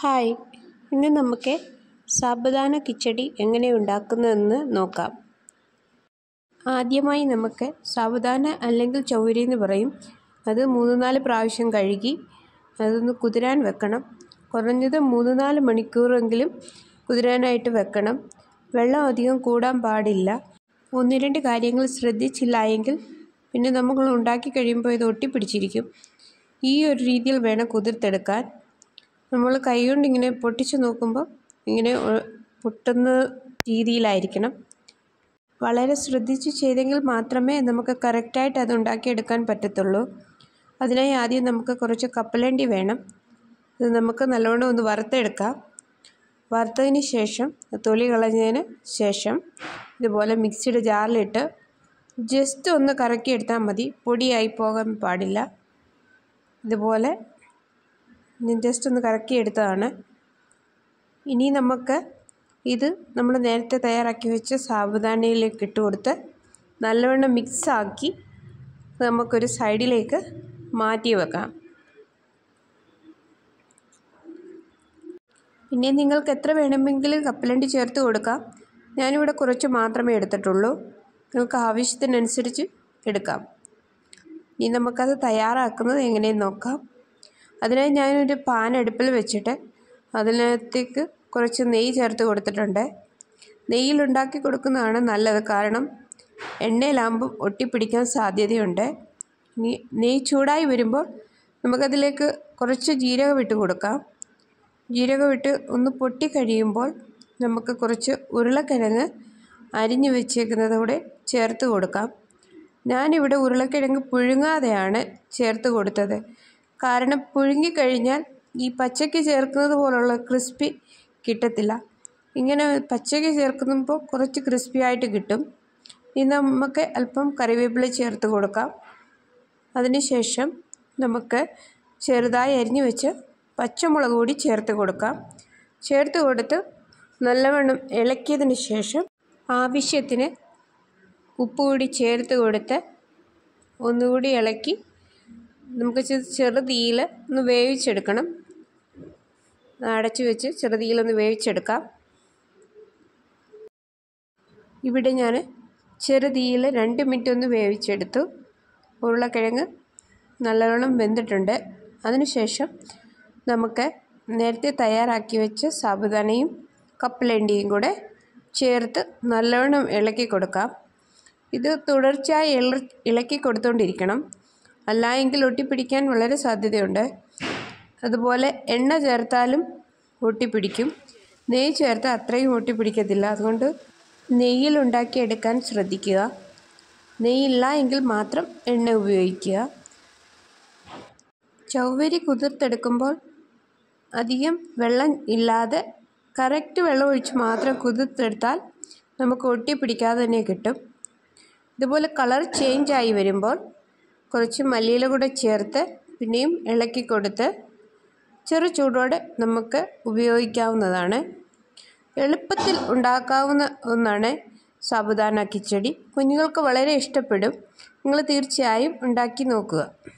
hi ഇന്ന് നമുക്ക് സാബുദാന കിച്ചടി എങ്ങനെ ഉണ്ടാക്കുന്നതെന്ന് നോക്കാം ആദ്യമായി നമുക്ക് സാബുദാന അല്ലെങ്കിൽ ചൗരി എന്ന് പറയും അത് മൂന്ന് നാല് പ്രാവശ്യം കഴുകി അതൊന്ന് കുതിരാൻ വെക്കണം കുറഞ്ഞത് മൂന്ന് നാല് മണിക്കൂറെങ്കിലും കുതിരാനായിട്ട് വെക്കണം വെള്ളം അധികം കൂടാൻ പാടില്ല ഒന്ന് രണ്ട് കാര്യങ്ങൾ ശ്രദ്ധിച്ചില്ല എങ്കിൽ പിന്നെ നമ്മൾ ഉണ്ടാക്കി കഴിയുമ്പോൾ ഇത് ഒട്ടിപ്പിടിച്ചിരിക്കും ഈ ഒരു രീതിയിൽ വേണം കുതിർത്തെടുക്കാൻ നമ്മൾ കൈകൊണ്ട് ഇങ്ങനെ പൊട്ടിച്ച് നോക്കുമ്പോൾ ഇങ്ങനെ പൊട്ടുന്ന രീതിയിലായിരിക്കണം വളരെ ശ്രദ്ധിച്ച് ചെയ്തെങ്കിൽ മാത്രമേ നമുക്ക് കറക്റ്റായിട്ട് അത് ഉണ്ടാക്കിയെടുക്കാൻ പറ്റത്തുള്ളൂ അതിനായി ആദ്യം നമുക്ക് കുറച്ച് കപ്പലണ്ടി വേണം ഇത് നമുക്ക് നല്ലവണ്ണം ഒന്ന് വറുത്തെടുക്കാം വറുത്തതിന് ശേഷം തൊലി കളഞ്ഞതിന് ശേഷം ഇതുപോലെ മിക്സിയുടെ ജാറിലിട്ട് ജസ്റ്റ് ഒന്ന് കറക്കിയെടുത്താൽ മതി പൊടിയായി പോകാൻ പാടില്ല ഇതുപോലെ ഞാൻ ജസ്റ്റ് ഒന്ന് കറക്കിയെടുത്തതാണ് ഇനി നമുക്ക് ഇത് നമ്മൾ നേരത്തെ തയ്യാറാക്കി വെച്ച സാബുദാനയിലേക്ക് ഇട്ട് കൊടുത്ത് നല്ലവണ്ണം മിക്സാക്കി നമുക്കൊരു സൈഡിലേക്ക് മാറ്റി വെക്കാം പിന്നെ നിങ്ങൾക്ക് എത്ര വേണമെങ്കിലും കപ്പലണ്ടി ചേർത്ത് കൊടുക്കാം ഞാനിവിടെ കുറച്ച് മാത്രമേ എടുത്തിട്ടുള്ളൂ നിങ്ങൾക്ക് ആവശ്യത്തിനനുസരിച്ച് എടുക്കാം ഇനി നമുക്കത് തയ്യാറാക്കുന്നത് എങ്ങനെയെന്ന് നോക്കാം അതിനായി ഞാനൊരു പാൻ അടുപ്പിൽ വെച്ചിട്ട് അതിനകത്തേക്ക് കുറച്ച് നെയ്യ് ചേർത്ത് കൊടുത്തിട്ടുണ്ട് നെയ്യിലുണ്ടാക്കി കൊടുക്കുന്നതാണ് നല്ലത് കാരണം എണ്ണയിലാകുമ്പം ഒട്ടിപ്പിടിക്കാൻ സാധ്യതയുണ്ട് ഇനി നെയ്യ് ചൂടായി വരുമ്പോൾ നമുക്കതിലേക്ക് കുറച്ച് ജീരകം ഇട്ട് കൊടുക്കാം ജീരകം ഇട്ട് ഒന്ന് പൊട്ടി കഴിയുമ്പോൾ നമുക്ക് കുറച്ച് ഉരുളക്കിഴങ്ങ് അരിഞ്ഞു വെച്ചേക്കുന്നത് കൂടെ ചേർത്ത് കൊടുക്കാം ഞാനിവിടെ ഉരുളക്കിഴങ്ങ് പുഴുങ്ങാതെയാണ് ചേർത്ത് കൊടുത്തത് കാരണം പുഴുങ്ങിക്കഴിഞ്ഞാൽ ഈ പച്ചയ്ക്ക് ചേർക്കുന്നത് പോലുള്ള ക്രിസ്പി കിട്ടത്തില്ല ഇങ്ങനെ പച്ചയ്ക്ക് ചേർക്കുമ്പോൾ കുറച്ച് ക്രിസ്പി ആയിട്ട് കിട്ടും ഇനി നമുക്ക് അല്പം കറിവേപ്പില ചേർത്ത് കൊടുക്കാം അതിനുശേഷം നമുക്ക് ചെറുതായി അരിഞ്ഞു വെച്ച് പച്ചമുളക് കൂടി ചേർത്ത് കൊടുക്കാം ചേർത്ത് കൊടുത്ത് നല്ലവണ്ണം ഇളക്കിയതിന് ശേഷം ആവശ്യത്തിന് ഉപ്പ് കൂടി ചേർത്ത് കൊടുത്ത് ഒന്നുകൂടി ഇളക്കി നമുക്ക് ചെറുതീയിൽ ഒന്ന് വേവിച്ചെടുക്കണം അടച്ചു വെച്ച് ചെറുതീയിലൊന്ന് വേവിച്ചെടുക്കാം ഇവിടെ ഞാൻ ചെറുതീയിൽ രണ്ട് മിനിറ്റ് ഒന്ന് വേവിച്ചെടുത്തു ഉരുളക്കിഴങ്ങ് നല്ലവണ്ണം വെന്തിട്ടുണ്ട് അതിനുശേഷം നമുക്ക് നേരത്തെ തയ്യാറാക്കി വെച്ച സാബുദാനയും കപ്പലണ്ടിയും കൂടെ ചേർത്ത് നല്ലവണ്ണം ഇളക്കി കൊടുക്കാം ഇത് തുടർച്ചയായി ഇള ഇളക്കി കൊടുത്തുകൊണ്ടിരിക്കണം അല്ല എങ്കിൽ ഒട്ടിപ്പിടിക്കാൻ വളരെ സാധ്യതയുണ്ട് അതുപോലെ എണ്ണ ചേർത്താലും ഒട്ടിപ്പിടിക്കും നെയ്യ് ചേർത്താൽ അത്രയും ഒട്ടിപ്പിടിക്കത്തില്ല അതുകൊണ്ട് നെയ്യിൽ ഉണ്ടാക്കിയെടുക്കാൻ ശ്രദ്ധിക്കുക നെയ്യില്ല എങ്കിൽ മാത്രം എണ്ണ ഉപയോഗിക്കുക ചൗവരി കുതിർത്തെടുക്കുമ്പോൾ അധികം വെള്ളം ഇല്ലാതെ കറക്റ്റ് വെള്ളം ഒഴിച്ച് മാത്രം കുതിർത്തെടുത്താൽ നമുക്ക് ഒട്ടിപ്പിടിക്കാതെ തന്നെ കിട്ടും ഇതുപോലെ കളർ ചേഞ്ച് ആയി വരുമ്പോൾ കുറച്ച് മല്ലിയില കൂടെ ചേർത്ത് പിന്നെയും ഇളക്കി കൊടുത്ത് ചെറു ചൂടോടെ നമുക്ക് ഉപയോഗിക്കാവുന്നതാണ് എളുപ്പത്തിൽ ഉണ്ടാക്കാവുന്ന ഒന്നാണ് സാബുദാന കിച്ചടി കുഞ്ഞുങ്ങൾക്ക് വളരെ ഇഷ്ടപ്പെടും നിങ്ങൾ തീർച്ചയായും ഉണ്ടാക്കി നോക്കുക